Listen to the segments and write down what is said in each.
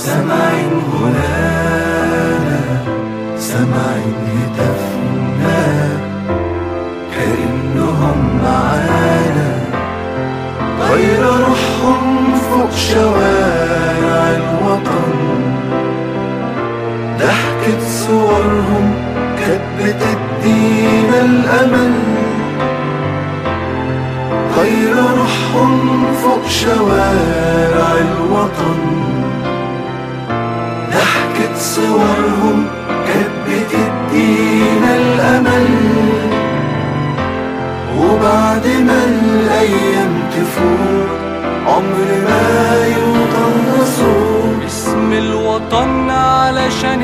سمع هنانا سمع هتافنا كأنهم معانا طايرة روحهم فوق شوارع الوطن ضحكة صورهم كانت بتدينا الأمل طايرة روحهم فوق شوارع الوطن ضحكة صورهم كانت بتدينا الأمل وبعد ما الأيام تفوت عمر ما يوطن صوت اسم الوطن علشان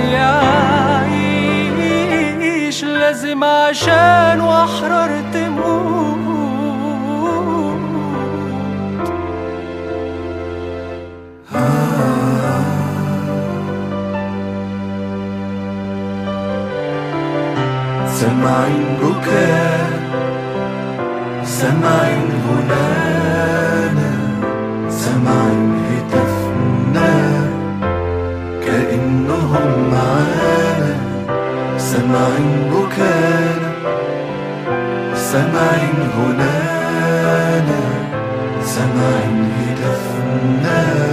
يعيش لازم عشان واحرار تموت سمعين بكاء سمعين غنانا سمعين هتافنا كأنهم معانا سمعين بكانا سمعين غنانا سمعين هتافنا